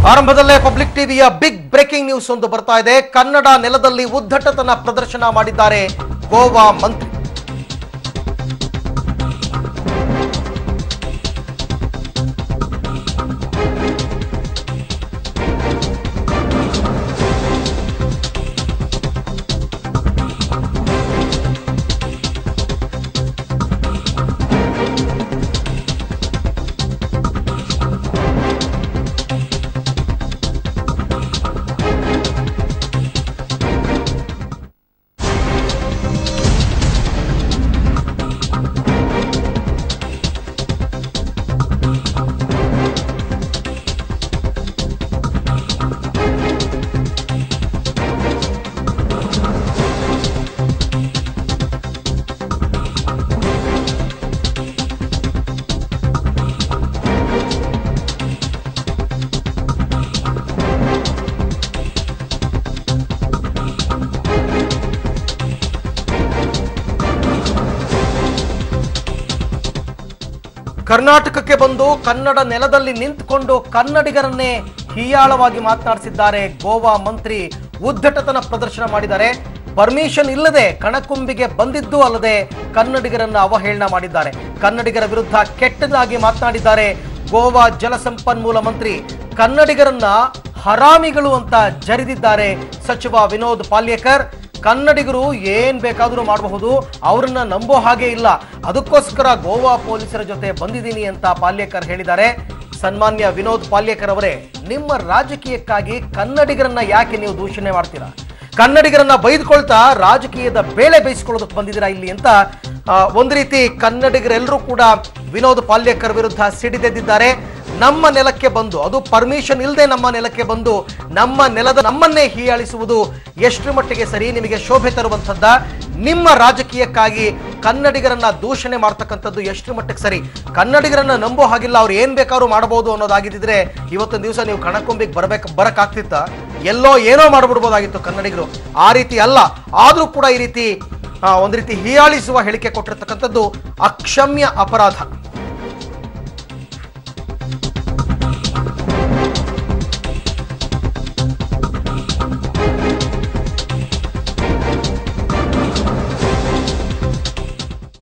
ಆರಂಭದಲ್ಲೇ ಪಬ್ಲಿಕ್ ಟಿವಿಯ big breaking news ಒಂದು ಬರ್ತಾ ಇದೆ ಕನ್ನಡ ನೆಲದಲ್ಲಿ ಉದ್ದಟತನ ಪ್ರದರ್ಶನ ಮಾಡಿದ್ದಾರೆ ಗೋವಾ ಮಂತ್ರಿ ಕರ್ನಾಟಕಕ್ಕೆ ಬಂದು ಕನ್ನಡ ನೆಲದಲ್ಲಿ ನಿಂತುಕೊಂಡು ಕನ್ನಡಿಗರನ್ನೇ ಹೀಯಾಳವಾಗಿ ಮಾತನಾಡಿಸಿದ್ದಾರೆ ಗೋವಾ ಮಂತ್ರಿ ಉದ್ದಟತನ ಪ್ರದರ್ಶನ ಮಾಡಿದ್ದಾರೆ ಪರ್ಮಿಷನ್ ಇಲ್ಲದೆ ಕಣಕುಂಬಿಗೆ ಬಂದಿದ್ದು ಅಲ್ಲದೆ ಕನ್ನಡಿಗರನ್ನ ಅವಹೇಳನ ಮಾಡಿದ್ದಾರೆ ಕನ್ನಡಿಗರ ವಿರುದ್ಧ ಕೆಟ್ಟದಾಗಿ ಮಾತನಾಡಿದ್ದಾರೆ ಗೋವಾ ಜಲಸಂಪನ್ಮೂಲ ಮಂತ್ರಿ ಕನ್ನಡಿಗರನ್ನ ಹರಾಮಿಗಳು ಅಂತ ಜರಿದಿದ್ದಾರೆ ಸಚಿವ ವಿನೋದ್ ಪಾಲ್ಯೇಕರ್ ಕನ್ನಡಿಗರು ಏನ್ ಬೇಕಾದರೂ ಮಾಡಬಹುದು ಅವರನ್ನ ನಂಬೋ ಹಾಗೆ ಇಲ್ಲ ಅದಕ್ಕೋಸ್ಕರ ಗೋವಾ ಪೊಲೀಸರ ಜೊತೆ ಬಂದಿದ್ದೀನಿ ಅಂತ ಪಾಲ್ಯೇಕರ್ ಹೇಳಿದ್ದಾರೆ ಸನ್ಮಾನ್ಯ ವಿನೋದ್ ಪಾಲ್ಯೇಕರ್ ಅವರೇ ನಿಮ್ಮ ರಾಜಕೀಯಕ್ಕಾಗಿ ಕನ್ನಡಿಗರನ್ನ ಯಾಕೆ ನೀವು ದೂಷಣೆ ಮಾಡ್ತೀರಾ ಕನ್ನಡಿಗರನ್ನ ಬೈದ್ಕೊಳ್ತಾ ರಾಜಕೀಯದ ಬೇಳೆ ಬೇಯಿಸ್ಕೊಳ್ಳೋದಕ್ಕೆ ಬಂದಿದ್ದೀರಾ ಇಲ್ಲಿ ಅಂತ ಆ, ಒಂದು ರೀತಿ ಕನ್ನಡಿಗರೆಲ್ಲರೂ ಕೂಡ ವಿನೋದ್ ಪಾಲ್ಯೇಕರ್ ವಿರುದ್ಧ ಸಿಡಿದೆದ್ದಿದ್ದಾರೆ ನಮ್ಮ ನೆಲಕ್ಕೆ ಬಂದು ಅದು ಪರ್ಮಿಷನ್ ಇಲ್ಲದೆ ನಮ್ಮ ನೆಲಕ್ಕೆ ಬಂದು ನಮ್ಮ ನೆಲದ ನಮ್ಮನ್ನೇ ಹೀಯಾಳಿಸುವುದು ಎಷ್ಟರ ಮಟ್ಟಿಗೆ ಸರಿ ನಿಮಗೆ ಶೋಭೆ ತರುವಂಥದ್ದ ನಿಮ್ಮ ರಾಜಕೀಯಕ್ಕಾಗಿ ಕನ್ನಡಿಗರನ್ನ ದೂಷಣೆ ಮಾಡ್ತಕ್ಕಂಥದ್ದು ಎಷ್ಟರ ಮಟ್ಟಿಗೆ ಸರಿ ಕನ್ನಡಿಗರನ್ನ ನಂಬೋ ಹಾಗಿಲ್ಲ ಅವ್ರು ಏನ್ ಬೇಕಾದ್ರೂ ಮಾಡಬಹುದು ಅನ್ನೋದಾಗಿದ್ದಿದ್ರೆ ಇವತ್ತೊಂದು ದಿವಸ ನೀವು ಕಣಕೊಂಬಿಗೆ ಬರ್ಬೇಕು ಬರಕ್ಕಾಗ್ತಿತ್ತ ಎಲ್ಲೋ ಏನೋ ಮಾಡ್ಬಿಡ್ಬೋದಾಗಿತ್ತು ಕನ್ನಡಿಗರು ಆ ರೀತಿ ಅಲ್ಲ ಆದ್ರೂ ಕೂಡ ಈ ರೀತಿ ಆ, ಒಂದು ರೀತಿ ಹೀಯಾಳಿಸುವ ಹೇಳಿಕೆ ಕೊಟ್ಟಿರ್ತಕ್ಕಂಥದ್ದು ಅಕ್ಷಮ್ಯ ಅಪರಾಧ